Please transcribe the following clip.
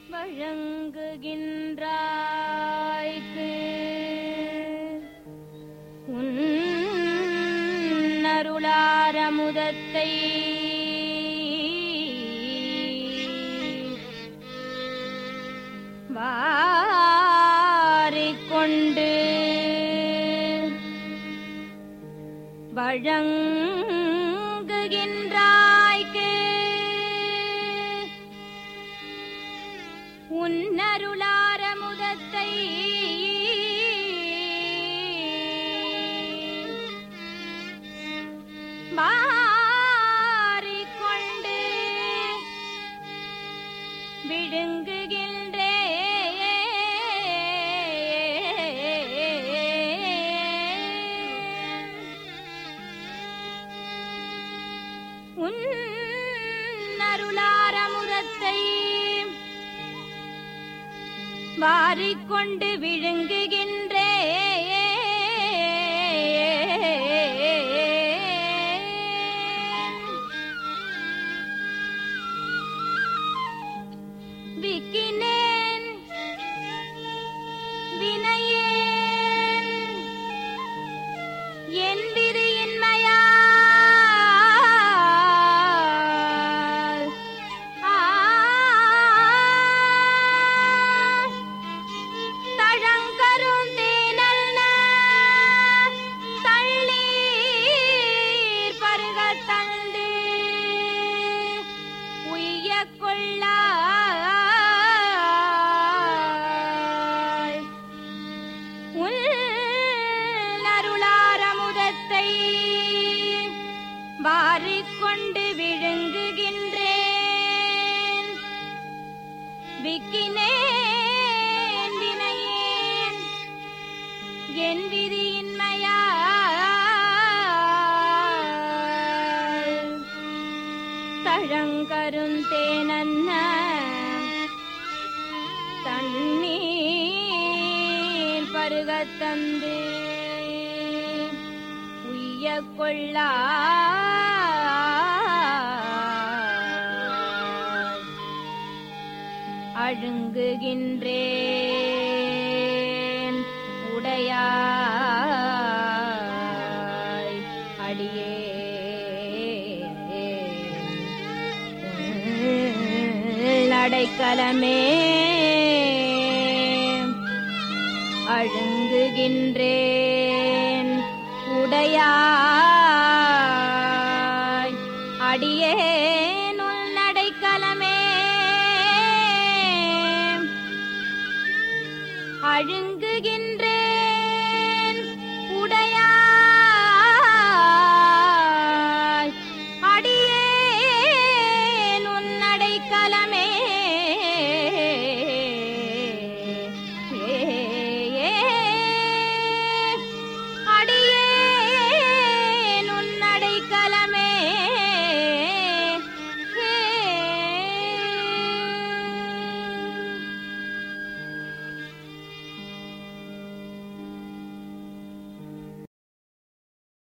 வழங்குகின்றாய்க்கு உன்னருளாரமுதத்தை வாரிக்கொண்டு வழங்குகின்றாய்க்கு உன்னருளாரமுதத்தை வாரிக்கொண்டு விழுங்குகின்றே உன் அருளாரமுதத்தை வாரிக்கொண்டு விழுங்குகின்றே விக்கினேன் வினையேன் என் விதியின்மையால் ஆ தழங்கரும் தேனல்ல தள்ளீர் பருகத் தந்து உய்ய கொள்ளாய் உன் அருளாரமுதத்தை வாரிக்கொண்டு விழுங்குகின்றேன் விக்கினேன் வினையேன் என் விதியின்மையால் தழங்கருந்தேனன்ன தண்ணீர் பருகத் தந்து உய்ய கொள்ளா அழுங்குகின்றேன் உடையாய் அடியே அடைக்கலமே அழுங்குகின்றேன் உடையாய் அடியேன் உன் அடைக்கலமே அழுங்குகின்ற